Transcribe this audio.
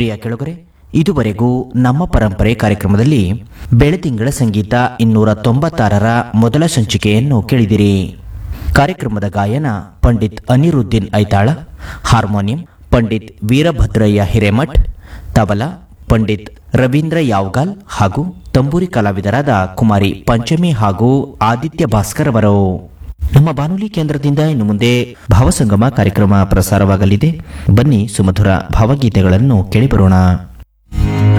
ಪ್ರಿಯ ಕೆಳಗರೆ ಇದುವರೆಗೂ ನಮ್ಮ ಪರಂಪರೆ ಕಾರ್ಯಕ್ರಮದಲ್ಲಿ ಬೆಳತಿಂಗಳ ಸಂಗೀತ ಇನ್ನೂರ ತೊಂಬತ್ತಾರರ ಮೊದಲ ಸಂಚಿಕೆಯನ್ನು ಕೇಳಿದಿರಿ ಕಾರ್ಯಕ್ರಮದ ಗಾಯನ ಪಂಡಿತ್ ಅನಿರುದ್ದೀನ್ ಐತಾಳ ಹಾರ್ಮೋನಿಯಂ ಪಂಡಿತ್ ವೀರಭದ್ರಯ್ಯ ಹಿರೇಮಠ್ ತಬಲಾ ಪಂಡಿತ್ ರವೀಂದ್ರ ಯಾವ್ಗಾಲ್ ಹಾಗೂ ತಂಬೂರಿ ಕಲಾವಿದರಾದ ಕುಮಾರಿ ಪಂಚಮಿ ಹಾಗೂ ಆದಿತ್ಯ ಭಾಸ್ಕರ್ ಅವರು ನಮ್ಮ ಬಾನುಲಿ ಕೇಂದ್ರದಿಂದ ಇನ್ನು ಮುಂದೆ ಭಾವಸಂಗಮ ಕಾರ್ಯಕ್ರಮ ಪ್ರಸಾರವಾಗಲಿದೆ ಬನ್ನಿ ಸುಮಧುರ ಭಾವಗೀತೆಗಳನ್ನು ಕೇಳಿಬರೋಣ